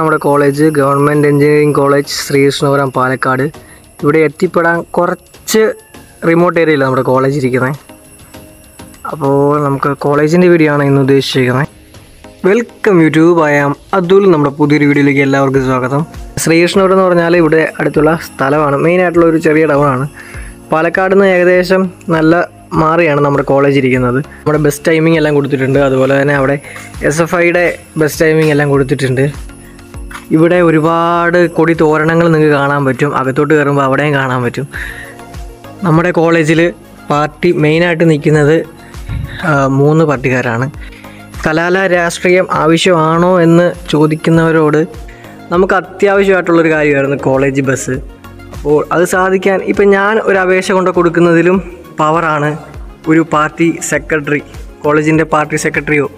നമ്മുടെ college government engineering college Sreekrishnapuram Palakkad ഇവിടെ എത്തിപ്പെടാൻ കുറച്ച് റിമോട്ട് ഏരിയയിലാണ് നമ്മുടെ കോളേജ് ഇരിക്കുന്നത് അപ്പോൾ നമുക്ക് കോളേജിൻ്റെ വീഡിയോ ആണ് ഇന്ന് ഉദ്ദേശിച്ചിരിക്കുന്നത് welcome YouTube I am Athul നമ്മുടെ പുതിയൊരു വീഡിയോയിലേക്ക് എല്ലാവർക്കും സ്വാഗതം ശ്രീകൃഷ്ണപുരം എന്ന് പറഞ്ഞാൽ ഇവിടെ അടുത്തുള്ള സ്ഥലമാണ് മെയിനായിട്ടുള്ള ഒരു ചെറിയ ടൗണാണ് പാലക്കാട് നിന്ന് ഏകദേശം നല്ല മാറിയാണ് നമ്മുടെ കോളേജ് ഇരിക്കുന്നത് നമ്മുടെ ബസ് ടൈമിംഗ് എല്ലാം കൊടുത്തിട്ടുണ്ട് അതുപോലെ തന്നെ അവിടെ എസ് എഫ് ഐയുടെ ബസ് ടൈമിംഗ് എല്ലാം കൊടുത്തിട്ടുണ്ട് ഇവിടെ ഒരുപാട് കൊടി തോരണങ്ങൾ നിങ്ങൾക്ക് കാണാൻ പറ്റും അകത്തോട്ട് കയറുമ്പോൾ അവിടെയും കാണാൻ പറ്റും നമ്മുടെ കോളേജിൽ പാർട്ടി മെയിനായിട്ട് നിൽക്കുന്നത് ആ, മൂന്ന് പാർട്ടിക്കാരാണ് കലാല രാഷ്ട്രീയം ആവശ്യമാണോ എന്ന് ചോദിക്കുന്നവരോട് നമുക്ക് അത്യാവശ്യമായിട്ടുള്ളൊരു കാര്യമായിരുന്നു കോളേജ് ബസ് അപ്പോൾ അത് സാധിക്കാൻ ഇപ്പം ഞാൻ ഒരു അപേക്ഷ കൊണ്ട് കൊടുക്കുന്നതിലും പവറാണ് ഒരു പാർട്ടി സെക്രട്ടറി കോളേജിൻ്റെ പാർട്ടി സെക്രട്ടറിയോ